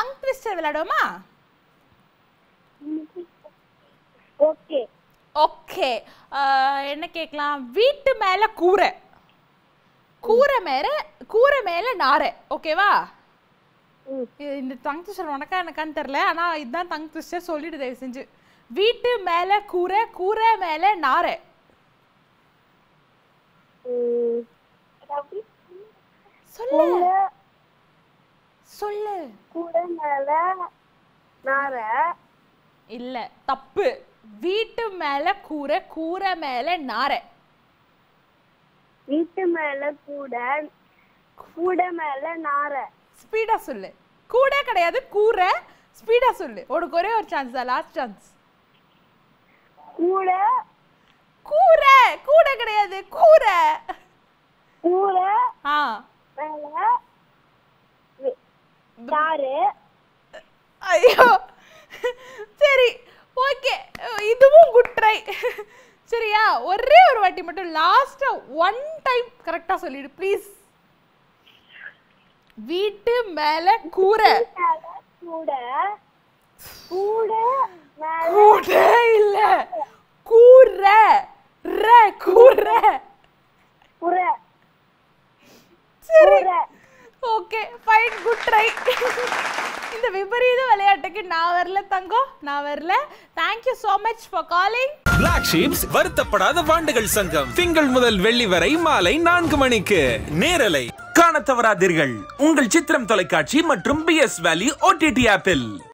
Tongue twister விளையாடுவோமா okay okay என்ன கேட்கலாம் வீட்டு மேல கூரை கூரை மேல கூரை மேல நாரை ஓகேவா ம். இது இந்த டங் ட்விஸ்டர் உனக்கா எனக்கான்னு தெரில ஆனா இதுதான் டங் ட்விஸ்டர் சொல்லிடு தயவு செஞ்சு வீட்டு மேல கூரை கூரை மேல நாரை ம். அதாவது சொல்லு கூட சொல்லு கூட மேல நார இல்ல தப்பு வீட்டு மேல கூரை கூரை மேல நாரை வீட்டு மேல கூட கூட மேல நார ஸ்பீடா சொல்லு கூட கிடையாது கூரை ஸ்பீடா சொல்லு உனக்கு ஒரே ஒரு சான்ஸ் தான் லாஸ்ட் சான்ஸ் கூட கூரை கூடை கிடையாது கூரை கூட ஆ மேல வி- நாரு ஐயோ சரி ஓகே இதுவும் குட் ட்ரை சரியா ஒரே ஒரு வாட்டி மட்டும் லாஸ்டா ஒன் டைம் கரெக்டா சொல்லிடு ப்ளீஸ் வீட்டு மேல கூரை மேல கூட கூட மேல கூரை இல்ல கூரை ர கூரை புற சரி கூரை. ஓகே ஃபைன் குட் ட்ரை இந்த விபரீத விளையாட்டுக்கு நான் வரல தங்கம் நான் வரல thank you so much for calling black sheeps வருத்தப்படாத வாண்டுகள் சங்கம் திங்கள் முதல் வெள்ளி வரை மாலை நான்கு மணிக்கு நேரலை காணத் தவறாதீர்கள் உங்கள் சித்திரம் தொலைக்காட்சி மற்றும் பி எஸ் வேலி ஓடிடி ஆப்பில்